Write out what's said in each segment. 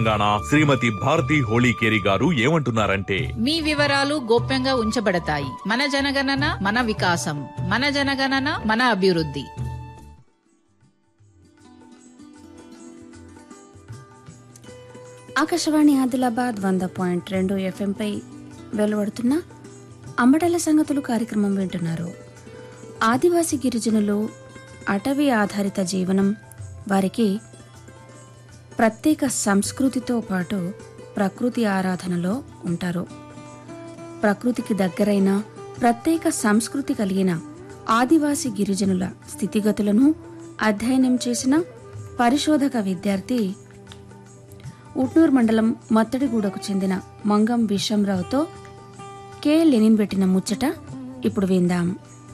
తెలంగాణ శ్రీమతి భారతి హోళీకేరి గారు ఏమంటున్నారంటే మీ వివరాలు గోప్యంగా ఉంచబడతాయి మన జనగణన మన వికాసం మన జనగణన మన అభివృద్ధి ఆకాశవాణి ఆదిలాబాద్ వంద పాయింట్ రెండు ఎఫ్ఎంపై వెలువడుతున్న అంబటల సంగతులు కార్యక్రమం వింటున్నారు ఆదివాసీ గిరిజనులు అటవీ ఆధారిత జీవనం వారికి ప్రత్యేక సంస్కృతితో పాటు ప్రకృతి ఆరాధనలో ఉంటారు ప్రకృతికి దగ్గరైన ప్రత్యేక సంస్కృతి కలిగిన ఆదివాసీ గిరిజనుల స్థితిగతులను అధ్యయనం చేసిన పరిశోధక విద్యార్థి ఉట్నూర్ మండలం మత్తడిగూడకు చెందిన మంగం విశ్వంరావుతో కె లెనిన్ పెట్టిన ముచ్చట ఇప్పుడు విందాం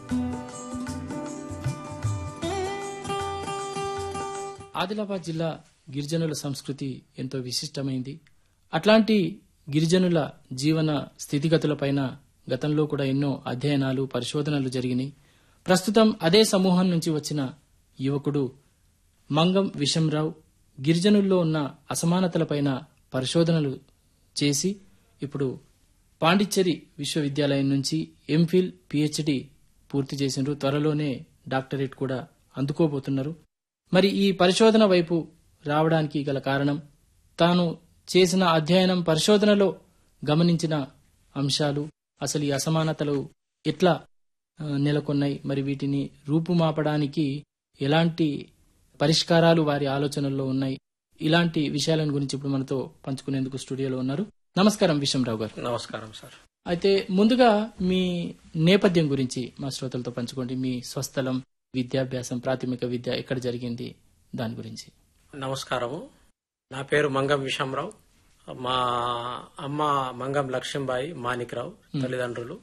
ఆదిలాబాద్ జిల్లా గిరిజనుల సంస్కృతి ఎంతో విశిష్టమైంది అట్లాంటి గిరిజనుల జీవన స్థితిగతులపైన గతంలో కూడా ఎన్నో అధ్యయనాలు పరిశోధనలు జరిగినాయి ప్రస్తుతం అదే సమూహం నుంచి వచ్చిన యువకుడు మంగం విషంరావు గిరిజనుల్లో ఉన్న అసమానతలపైన పరిశోధనలు చేసి ఇప్పుడు పాండిచ్చేరి విశ్వవిద్యాలయం నుంచి ఎంఫిల్ పిహెచ్డి పూర్తి చేసినారు త్వరలోనే డాక్టరేట్ కూడా అందుకోబోతున్నారు మరి ఈ పరిశోధన వైపు రావడానికి గల కారణం తాను చేసిన అధ్యయనం పరిశోధనలో గమనించిన అంశాలు అసలు ఈ అసమానతలు ఎట్లా ఆ, నెలకొన్నాయి మరి వీటిని రూపుమాపడానికి ఎలాంటి పరిష్కారాలు వారి ఆలోచనల్లో ఉన్నాయి ఇలాంటి విషయాలను గురించి ఇప్పుడు మనతో పంచుకునేందుకు స్టూడియోలో ఉన్నారు నమస్కారం విశ్వంరావు గారు నమస్కారం సార్ అయితే ముందుగా మీ నేపథ్యం గురించి మా శ్రోతలతో పంచుకోండి మీ స్వస్థలం విద్యాభ్యాసం ప్రాథమిక విద్య ఎక్కడ జరిగింది దాని గురించి నమస్కారము నా పేరు మంగం విషంరావు మా అమ్మ మంగం లక్ష్మీబాయి మాణిక్రావు తల్లిదండ్రులు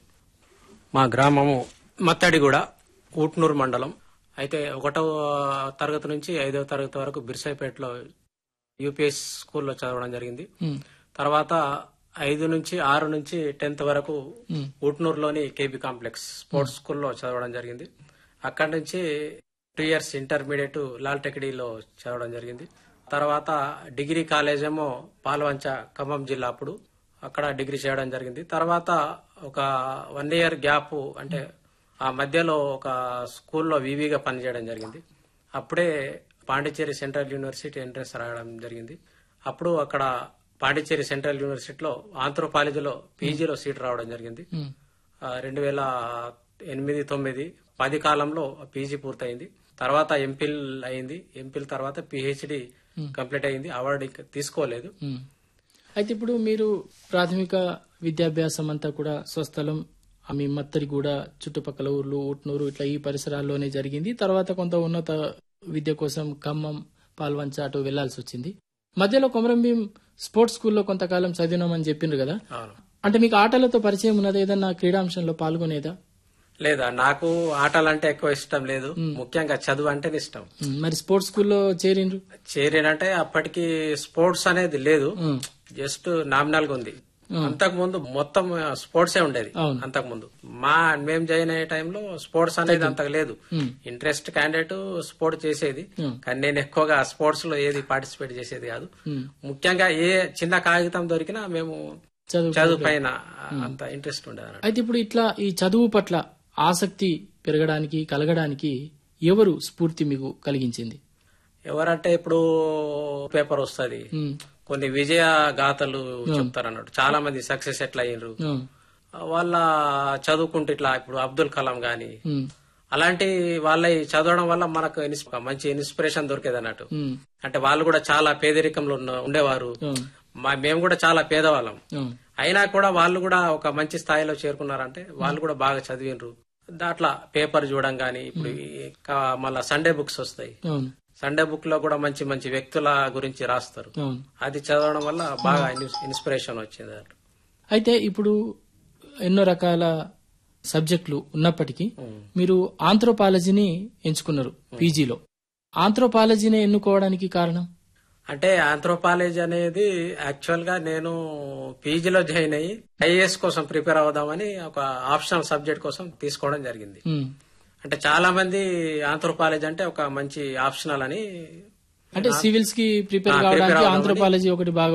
మా గ్రామము మత్తడిగూడ ఊట్నూరు మండలం అయితే ఒకటవ తరగతి నుంచి ఐదవ తరగతి వరకు బిర్సాయిపేటలో యూపీఎస్ స్కూల్లో చదవడం జరిగింది ఉమ్, తర్వాత ఐదు నుంచి ఆరు నుంచి టెన్త్ వరకు ఊట్నూరులోని కేబీ కాంప్లెక్స్ స్పోర్ట్స్ స్కూల్లో చదవడం జరిగింది అక్కడి నుంచి టూ ఇయర్స్ ఇంటర్మీడియట్ లాల్ టెక్డీలో చదవడం జరిగింది తర్వాత డిగ్రీ కాలేజ్ ఏమో పాల్వంచ ఖమ్మం జిల్లా అప్పుడు అక్కడ డిగ్రీ చేయడం జరిగింది తర్వాత ఒక వన్ ఇయర్ గ్యాప్ అంటే ఆ మధ్యలో ఒక స్కూల్లో వివిగా పనిచేయడం జరిగింది అప్పుడే పాండిచ్చేరి సెంట్రల్ యూనివర్సిటీ ఎంట్రన్స్ రాయడం జరిగింది అప్పుడు అక్కడ పాండిచ్చేరి సెంట్రల్ యూనివర్సిటీలో ఆంథ్రోపాలజీలో పీజీలో సీట్ రావడం జరిగింది ఉమ్, రెండు వేల ఎనిమిది తొమ్మిది పది కాలంలో పీజీ పూర్తయింది తర్వాత ఎంపిల్ అయింది ఎంపిల్ తర్వాత పిహెచ్డి కంప్లీట్ అయింది అవార్డు ఇంకా తీసుకోలేదు ఉమ్. అయితే ఇప్పుడు మీరు ప్రాథమిక విద్యాభ్యాసం అంతా కూడా స్వస్థలం మీ మత్తడిగూడ చుట్టుపక్కల ఊర్లు ఊట్నూరు ఇట్లా ఈ పరిసరాల్లోనే జరిగింది తర్వాత కొంత ఉన్నత విద్య కోసం ఖమ్మం పాల్వంచ అటు వెళ్లాల్సి వచ్చింది మధ్యలో కొమరంభీం స్పోర్ట్స్ స్కూల్లో కొంతకాలం చదివినామని చెప్పిండ్రు కదా అవును అంటే మీకు ఆటలతో పరిచయం ఉన్నదా ఏదన్నా క్రీడాంశంలో పాల్గొనేదా లేదా నాకు ఆటలంటే ఎక్కువ ఇష్టం లేదు ముఖ్యంగా చదువు అంటేనే ఇష్టం ఉమ్, మరి స్పోర్ట్స్ స్కూల్లో చేరిండ్రు చేరేనంటే అప్పటికి స్పోర్ట్స్ అనేది లేదు ఉమ్, జస్ట్ నామినల్ గా ఉంది అంతకు ముందు మొత్తం స్పోర్ట్స్ ఏ ఉండేది అవును. అంతకు ముందు మా మేము జాయిన్ అయ్యే టైంలో స్పోర్ట్స్ అనేది అంతకు లేదు ఉమ్, ఇంట్రెస్ట్ క్యాండిడేట్ స్పోర్ట్ చేసేది ఉమ్, కానీ నేను ఎక్కువగా స్పోర్ట్స్ లో ఏది పార్టిసిపేట్ చేసేది కాదు ఉమ్. ముఖ్యంగా ఏ చిన్న కాగితం దొరికినా మేము చదువు చదువు పైన అంత ఇంట్రెస్ట్ ఉండేది అన్నట్టు. అయితే ఇప్పుడు ఇట్లా ఈ చదువు పట్ల ఆసక్తి పెరగడానికి కలగడానికి ఎవరు స్ఫూర్తి మీకు కలిగించింది ఎవరంటే ఇప్పుడు పేపర్ వస్తుంది ఉమ్, కొన్ని విజయ గాథలు చెప్తారు అన్నట్టు చాలా మంది సక్సెస్ ఎట్లా అయ్యిండ్రు ఉమ్, వాళ్ళ చదువుకుంటూ ఇట్లా ఇప్పుడు అబ్దుల్ కలాం గాని ఉమ్, అలాంటి వాళ్ళ చదవడం వల్ల మనకు ఇన్స్- మంచి ఇన్స్పిరేషన్ దొరికేది అన్నట్టు ఉమ్, అంటే వాళ్ళు కూడా చాలా పేదరికంలో ఉన్న- ఉండేవారు ఉమ్, మా మేము కూడా చాలా పేదవాళ్ళం ఉమ్, అయినా కూడా వాళ్ళు కూడా ఒక మంచి స్థాయిలో చేరుకున్నారంటే వాళ్ళు కూడా బాగా చదివినరు దాంట్లో పేపర్ చూడడం గానీ ఇప్పుడు ఈ క- మళ్ళా సండే బుక్స్ వస్తాయి అవును సండే బుక్ లో కూడా మంచి మంచి వ్యక్తుల గురించి రాస్తారు అవును అది చదవడం వల్ల బాగా ఇన్స్- ఇన్స్పిరేషన్ వచ్చింది అన్నట్టు. అయితే ఇప్పుడు ఎన్నో రకాల సబ్జెక్టులు ఉన్నప్పటికీ మీరు ఆంథ్రోపాలజీని ఎంచుకున్నారు పీజీలో ఆంథ్రోపాలజీని ఎన్నుకోవడానికి కారణం అంటే ఆంథ్రోపాలజీ అనేది యాక్చువల్ గా నేను పీజీలో జాయిన్ అయ్యి ఐఏఎస్ కోసం ప్రిపేర్ అవుదామని ఒక ఆప్షనల్ సబ్జెక్ట్ కోసం తీసుకోవడం జరిగింది ఉమ్. అంటే చాలా మంది ఆంథ్రోపాలజీ అంటే ఒక మంచి ఆప్షనల్ అని అంటే సివిల్స్ కి ప్రిపేర్ ఆ, prepare కావడానికి అవుదామని- ఆంథ్రోపాలజీ ఒకటి బాగా